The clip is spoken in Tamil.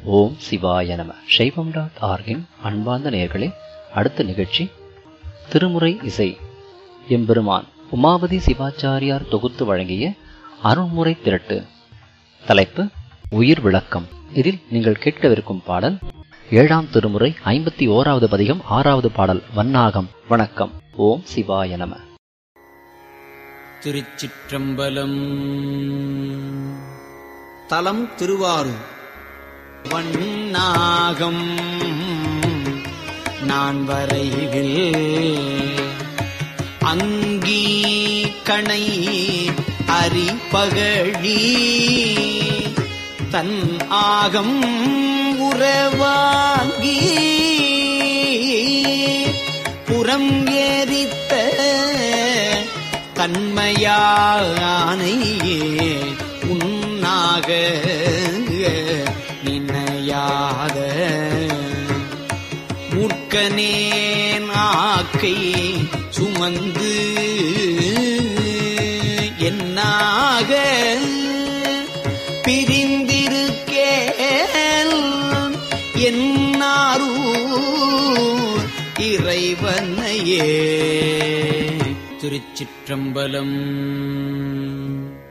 ஓம் சிவாய நம சைவம் டாட் ஆர்கின் அன்பார்ந்த நேயர்களே அடுத்த நிகழ்ச்சி திருமுறை இசை எம்பெருமான் உமாபதி சிவாச்சாரியார் தொகுத்து வழங்கிய அருண்முறை திரட்டு தலைப்பு உயிர் விளக்கம் இதில் நீங்கள் கேட்கவிருக்கும் பாடல் ஏழாம் திருமுறை ஐம்பத்தி ஓராவது பதிகம் ஆறாவது பாடல் வன்னாகம் வணக்கம் ஓம் சிவாய நம திருச்சிற்றம்பலம் தலம் திருவாரூர் வண்ணாகம் நான் வரைவில் அங்கீ கணை அரிபகழி தன் ஆகம் உறவாங்கி புறம் ஏறித்த தன்மையானையே உன்னாக நினையாத மூர்க்கனேன் ஆக்கை சுமந்து என்னாக பிரிந்திருக்கேன் என்னாரூர் இறைவனையே திருச்சிற்றம்பலம்